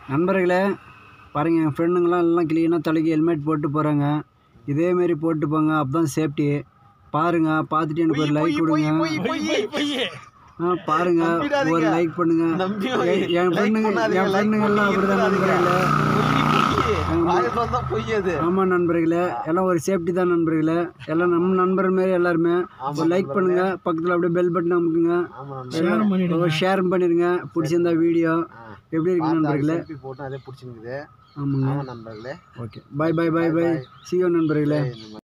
நண்பர்களே பாருங்கள் என் ஃப்ரெண்டுங்களாம் எல்லாம் க்ளீனாக தலைக்கு ஹெல்மெட் போட்டு போகிறாங்க இதேமாரி போட்டு போங்க அப்பதான் சேஃப்டி பாருங்க பார்த்துட்டு எனக்கு ஒரு லைக் கொடுங்க ஆ பாருங்க ஒரு லைக் பண்ணுங்க நம்பி என் என் ஃப்ரெண்டுங்க என் ஃப்ரெண்டுங்கெல்லாம் அப்படிதான் நண்பர்களே பொய் அது ஆமாம் நண்பர்களே எல்லாம் ஒரு சேஃப்டி தான் நண்பர்களே எல்லாம் நம்ம நண்பர் மாரி எல்லாருமே ஒரு லைக் பண்ணுங்க பக்கத்தில் அப்படியே பெல் பட்டன் அமுக்குங்க ஆமா எல்லாம் ஷேர் பண்ணிடுங்க பிடிச்சிருந்தா வீடியோ எப்படி இருக்கு நண்பர்களே செல்ஃபி போட்டு அதே பிடிச்சிருக்குது ஆமாங்க ஆமா நண்பர்களே ஓகே பாய் பாய் பாய் பாய் சியோ நண்பர்களே இந்த மாதிரி